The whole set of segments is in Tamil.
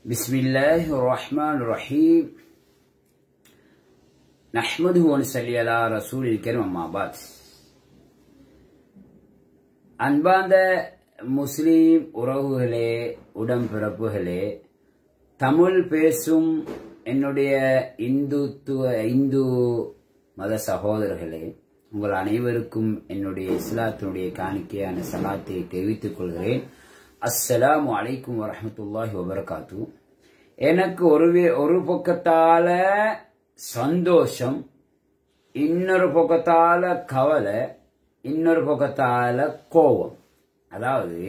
بسم الله الرحمن الرحيم نحمده ونصلي على رسول الكريم أما بعد அன்பார்ந்த முஸ்லீம் உறவுகளே உடன்பிறப்புகளே தமிழ் பேசும் என்னுடைய இந்துத்துவ இந்து மத சகோதரர்களே உங்கள் அனைவருக்கும் என்னுடைய இஸ்லாத்தினுடைய காணிக்கையான சலாத்தை தெரிவித்துக் கொள்கிறேன் அஸ்ஸலாமு அலைக்கும் வரஹமத்துல்லாஹி வபரகாத்து எனக்கு ஒரு வே- ஒரு பக்கத்தால சந்தோஷம் இன்னொரு பக்கத்தால கவலை இன்னொரு பக்கத்தால கோபம் அதாவது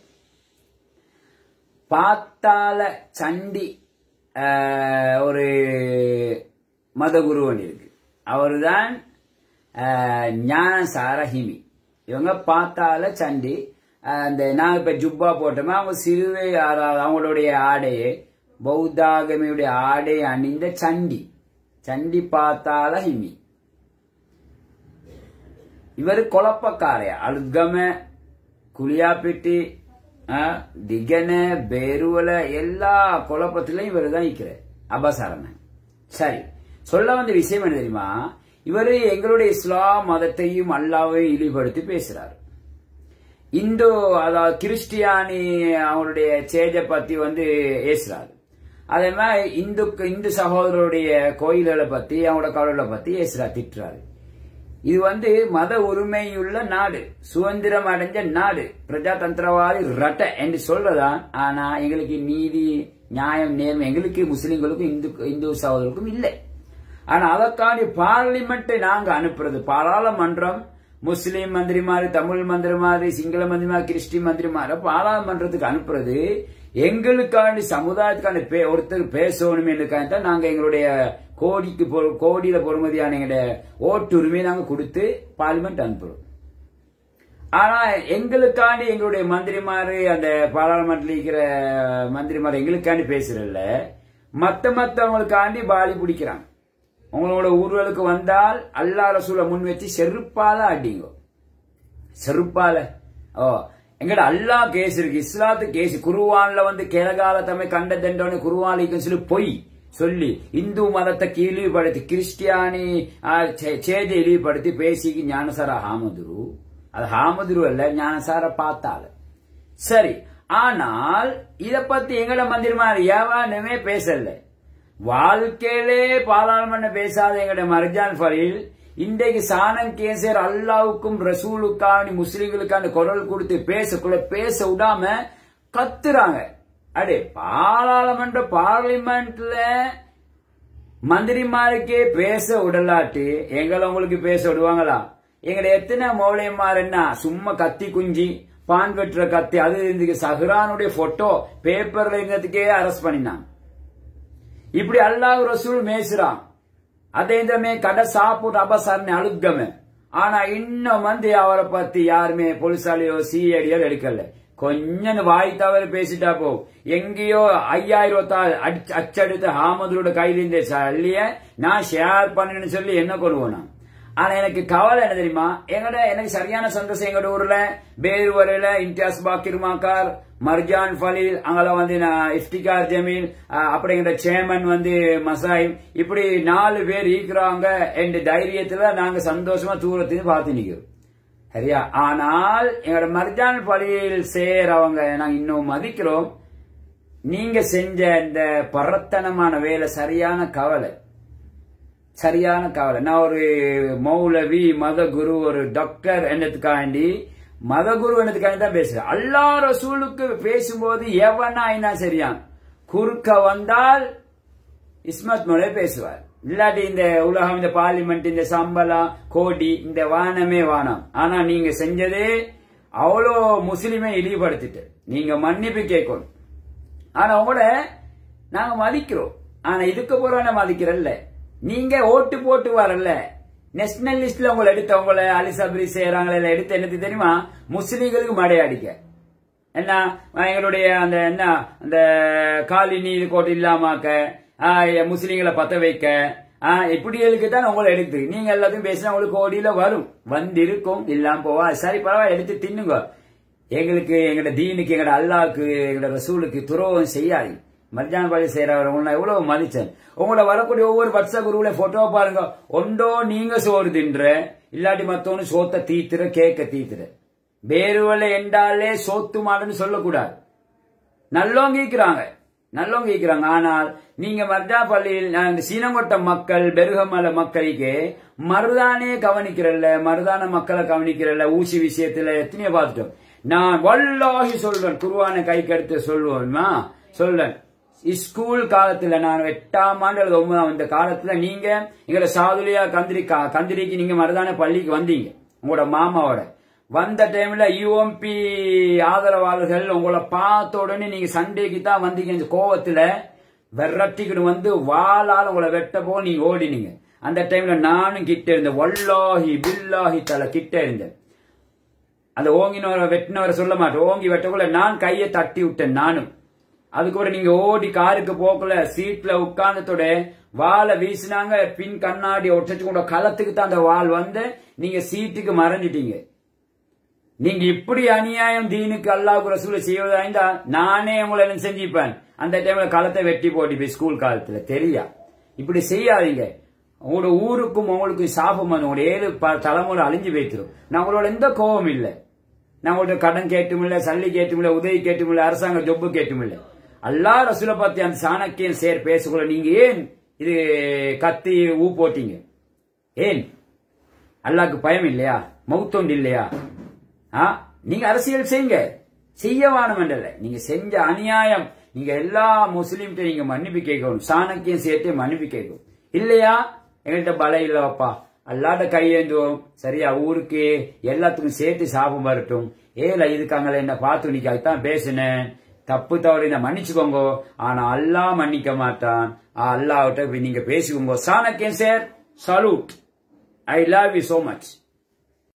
பாத்தால சண்டி ஆஹ், ஒரு மதகுருவன் இருக்கு அவர்தான் ஆஹ், ஞானசார ஹிமி இவங்க பாத்தால சண்டி ஆஹ், அந்த நான் இப்ப ஜுப்பா போட்டோமா அவங்க சிறுவை யாராவது அவங்களுடைய ஆடையை பௌத்தாகமியுடைய ஆடை அணிந்த சண்டி சண்டி பாத்தால ஹிமி இவர் குழப்பக்காரைய அழுகம குளியாப்பிட்டி ஆ, திகன பேருவல எல்லா குழப்பத்திலையும் இவர் தான் இருக்கிறார் அபசாரமன் சரி சொல்ல வந்த விஷயம் என்ன தெரியுமா இவர் எங்களுடைய இஸ்லாம் மதத்தையும் அல்லாவையும் இழிவுபடுத்தி பேசுறாரு இந்து அதாவது கிறிஸ்டியானி அவங்களுடைய சேஜ பத்தி வந்து ஏசுறாரு அதே மாதிரி இந்து இந்து சகோதரருடைய கோயில்களை பத்தி அவங்களோட கடவுளை பத்தி ஏசுறா திட்டுறாரு இது வந்து மத உரிமையுள்ள நாடு சுதந்திரம் அடைஞ்ச நாடு பிரஜாதந்திரவாதி ரட்ட என்று சொல்றதான் ஆனா எங்களுக்கு நீதி நியாயம் நேர்மை எங்களுக்கு முஸ்லிம்களுக்கும் இந்து இந்து சகோதரருக்கும் இல்லை ஆனா அதற்காண்டி பார்லிமெண்ட் நாங்க அனுப்புறது பாராளுமன்றம் முஸ்லீம் மந்திரிமாரு தமிழ் மந்திரிமாரு சிங்கள மந்திரிமாரு கிறிஸ்டின் மந்திரிமார பாராளுமன்றத்துக்கு அனுப்புறது எங்களுக்காண்டி சமுதாயத்துக்காண்டி பே- ஒருத்தர் பேசணும் என்றுக்காண்டி தான் நாங்க எங்களுடைய கோடிக்கு பொ- கோடியில பொறுமதியான எங்களுடைய ஓட்டுரிமையை நாங்க கொடுத்து பார்லிமெண்ட் அனுப்புறோம் ஆனா எங்களுக்காண்டி எங்களுடைய மந்திரிமாரு அந்த பாராளுமன்றத்தில் இருக்கிற மந்திரிமார் எங்களுக்காண்டி பேசுறல்ல மத்த மத்தவங்களுக்காண்டி பாலி பிடிக்கிறாங்க உங்களோட ஊர்களுக்கு வந்தால் அல்லா ரசூலை முன் வச்சு செருப்பால அடிங்க செருப்பால ஓ எங்கட அல்லா கேஸ் இருக்கு இஸ்லாத்து கேஸ் குருவான்ல வந்து கேளகால தம்மை கண்ட தண்டனை குருவானிக்கும் சொல்லி பொய் சொல்லி இந்து மதத்தை இழிவுபடுத்தி கிறிஸ்டியானி ஆ, சே- சேஜை இழிவுபடுத்தி பேசி ஞானசார ஹாமதுரு அது ஹாமதுரு அல்ல ஞானசார பார்த்தால சரி ஆனால் இத பத்தி எங்கட மந்திரிமார் ஏவானுமே பேசல வாழ்க்கையிலே பாராளுமன்ற பேசாத எங்கட மர்ஜான் ஃபரீல் இன்றைக்கு சாணம் கேசர் அல்லாவுக்கும் ரசூலுக்கான முஸ்லிம்களுக்கான குரல் கொடுத்து பேசக்குள்ள பேச விடாம கத்துறாங்க அடே பாராளுமன்ற பார்லிமெண்ட்ல மந்திரிமாருக்கே பேச விடலாட்டு எங்களை உங்களுக்கு பேச விடுவாங்களா எங்களை எத்தனை மௌலியமார் என்ன சும்மா கத்தி குஞ்சி பான் வெட்டுற கத்தி அது இருந்துக்கு சஹ்ரானுடைய போட்டோ பேப்பர்ல இருந்ததுக்கே அரெஸ்ட் பண்ணினான் இப்படி அல்லாஹ் ரசூல் மேசுறான் அதே இதமே கடை சாப்பிட்டு அபசாரனை அழுகமே ஆனா இன்னும் வந்து அவரை பத்தி யாருமே போலீசாலையோ சிஐடியோ எடுக்கல கொஞ்சம் வாய் தவறு பேசிட்டா போ எங்கேயோ ஐயாயிரம் தாள் அடிச்சு- அச்சடித்த ஹாமதரோட கையில இருந்த சல்லிய நான் ஷேர் பண்ணுன்னு சொல்லி என்ன கொள்வோம் ஆனா எனக்கு கவலை என்ன தெரியுமா எங்கட எனக்கு சரியான சந்தோஷம் எங்கட ஊர்ல பேருவரையில இம்தியாஸ் பாக்கிர் மாக்கார் மர்ஜான் ஃபலீல் அங்கெல்லாம் வந்து நான் இஃப்திகார் ஜமீல் அஹ், அப்படி எங்கட சேமன் வந்து மசாயிம் இப்படி நாலு பேர் ஈக்குறாங்க என்ற தைரியத்துல நாங்க சந்தோஷமா தூரத்துக்கு பார்த்து நிக்கிறோம் சரியா ஆனால் எங்களோட மர்ஜான் பள்ளியில் சேரவங்க நாங்க இன்னும் மதிக்கிறோம் நீங்க செஞ்ச இந்த பரத்தனமான வேலை சரியான கவலை சரியான கவலை நான் ஒரு மௌலவி மத குரு ஒரு டாக்டர் என்னத்துக்காண்டி மத குரு என்னத்துக்காண்டி தான் பேசுறேன் அல்லா ரசூலுக்கு பேசும்போது எவனா என்ன சரியான் குறுக்க வந்தால் இஸ்மத் மொழி பேசுவார் இல்லாட்டி இந்த உலகம் இந்த பார்லிமெண்ட் இந்த சம்பளம் கோடி இந்த வானமே வானம் ஆனா நீங்க செஞ்சதே அவ்வளோ முஸ்லிமை இழிவுபடுத்திட்டு நீங்க மன்னிப்பு கேட்கணும் ஆனா உங்களோட நாங்க மதிக்கிறோம் ஆனா இதுக்கு போறவன மதிக்கிறல்ல நீங்க ஓட்டு போட்டு வரல நேஷனல் லிஸ்ட்ல உங்களை எடுத்த உங்களை அலிசபரி செய்யறாங்களே எடுத்து என்னது தெரியுமா முஸ்லீம்களுக்கு மடையடிக்க என்ன எங்களுடைய அந்த என்ன அந்த காலினி கோட்டை இல்லாமாக்க ஆ, முஸ்லீம்களை பத்த வைக்க ஆ, இப்படிகளுக்கு தான் உங்களை எடுத்து நீங்க எல்லாத்தையும் பேசினா உங்களுக்கு கோடியில வரும் வந்து இருக்கும் இல்லாம போவா சரி பரவாயில்ல எடுத்து தின்னுங்க எங்களுக்கு எங்கட தீனுக்கு எங்கட அல்லாவுக்கு எங்கட ரசூலுக்கு துரோகம் செய்யாது மர்ஜான் பள்ளி செய்யறவர் உங்களை எவ்வளவு மதிச்சேன் உங்களை வரக்கூடிய ஒவ்வொரு வருஷ குருவில போட்டோ பாருங்க ஒன்றோ நீங்க சோறு தின்ற இல்லாட்டி மத்தவனு சோத்த தீத்துற கேக்க தீத்துற வேறுவலை என்றாலே சோத்து மாடுன்னு சொல்லக்கூடாது நல்லவங்க இருக்கிறாங்க நல்லவங்க இருக்கிறாங்க ஆனால் நீங்க மர்ஜா பள்ளியில் நான் இந்த சீனங்கொட்ட மக்கள் பெருகமல மக்களுக்கு மருதானே கவனிக்கிறல்ல மருதான மக்களை கவனிக்கிறல்ல ஊசி விஷயத்துல எத்தனையோ பார்த்துட்டோம் நான் வல்லாகி சொல்றேன் குருவான கைக்கு எடுத்து சொல்லுவேன்மா சொல்றேன் ஸ்கூல் காலத்துல நான் எட்டாம் ஆண்டு அல்லது ஒன்பதாம் இந்த காலத்துல நீங்க எங்களோட சாதுலியா கந்திரி கா- கந்திரிக்கு நீங்க மருதான பள்ளிக்கு வந்தீங்க உங்களோட மாமாவோட வந்த டைம்ல யூஎம்பி ஆதரவாளர்கள் உங்களை பார்த்த உடனே நீங்க சண்டைக்கு தான் வந்தீங்க இந்த கோவத்துல விரட்டிக்கிட்டு வந்து வாளால் உங்களை வெட்ட போ நீங்க ஓடினீங்க அந்த டைம்ல நானும் கிட்ட இருந்தேன் வல்லாஹி பில்லாஹி தலை கிட்ட இருந்தேன் அந்த ஓங்கினவரை வெட்டினவரை சொல்ல மாட்டேன் ஓங்கி வெட்டக்குள்ள நான் கையை தட்டி விட்டேன் நானும் அதுக்கப்புறம் நீங்க ஓடி காருக்கு போக்கல சீட்ல உட்கார்ந்ததோட வாளை வீசினாங்க பின் கண்ணாடி ஒட்டச்சு கூட களத்துக்கு தான் அந்த வாள் வந்து நீங்க சீட்டுக்கு மறைஞ்சிட்டீங்க நீங்க இப்படி அநியாயம் தீனுக்கு அல்லாஹ் ரசூல செய்வதா இருந்தா நானே உங்களை என்ன செஞ்சுப்பேன் அந்த டைம்ல களத்தை வெட்டி போட்டு ஸ்கூல் காலத்துல தெரியா இப்படி செய்யாதீங்க உங்களோட ஊருக்கும் உங்களுக்கும் சாபம் வந்து உங்களோட ஏழு ப- தலைமுறை அழிஞ்சு போய்த்திரும் நான் உங்களோட எந்த கோபம் இல்லை நான் உங்கள்ட்ட கடன் கேட்டும் இல்ல சல்லி கேட்டும் இல்ல உதவி கேட்டும் இல்ல அரசாங்க ஜொப்பு கேட்டும் இல்ல அல்லாஹ் ரசூலை பத்தி அந்த சாணக்கியன் சேர் பேசக்குள்ள நீங்க ஏன் இது கத்தி ஊ போட்டீங்க ஏன் அல்லாஹ்க்கு பயம் இல்லையா மௌத்தொண்டு இல்லையா ஆ நீங்க அரசியல் செய்யுங்க செய்ய வேணுமென்றல நீங்க செஞ்ச அநியாயம் நீங்க எல்லா முஸ்லீம்கிட்ட நீங்க மன்னிப்பு கேட்கணும் சாணக்கியம் சேர்த்து மன்னிப்பு கேட்கும் இல்லையா எங்கள்கிட்ட பலம் இல்லப்பா அல்லாத கையேந்துவோம் சரியா ஊருக்கு எல்லாத்துக்கும் சேர்த்து சாபம் வரட்டும் ஏல இதுக்காங்களே என்ன பார்த்து நீங்க அதுதான் பேசினேன் தப்பு தவறு என்ன மன்னிச்சுக்கோங்க ஆனா அல்லாஹ் மன்னிக்க மாட்டான் அல்லாஹ்கிட்ட நீங்க பேசிக்கோங்க சாணக்கியம் sir salute I love you so much